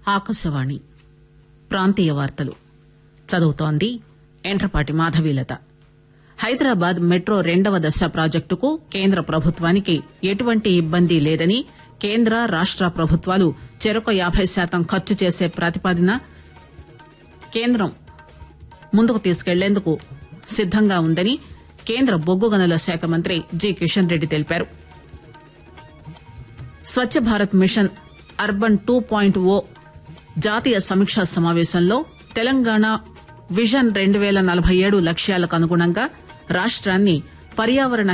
ఆకాశవాణి ప్రాంతీయ వార్తలు చదువుతోంది ఎంట్రపాటి మాధవీలత హైదరాబాద్ మెట్రో రెండవ దశ ప్రాజెక్టుకు కేంద్ర ప్రభుత్వానికి ఎటువంటి ఇబ్బంది లేదని కేంద్ర రాష్ట ప్రభుత్వాలు చెరొక యాబై శాతం ఖర్చు చేసే ప్రతిపాదన కేంద్రం ముందుకు తీసుకెళ్లేందుకు సిద్దంగా ఉందని కేంద్ర బొగ్గు గనుల శాఖ మంత్రి జి కిషన్ రెడ్డి తెలిపారు Swachh Bharat mission urban two point O జాతీయ సమీక్షా సమావేశంలో తెలంగాణ విజన్ రెండు పేల నలభై ఏడు లక్ష్యాలకు అనుగుణంగా రాష్ట్రాన్ని పర్యావరణ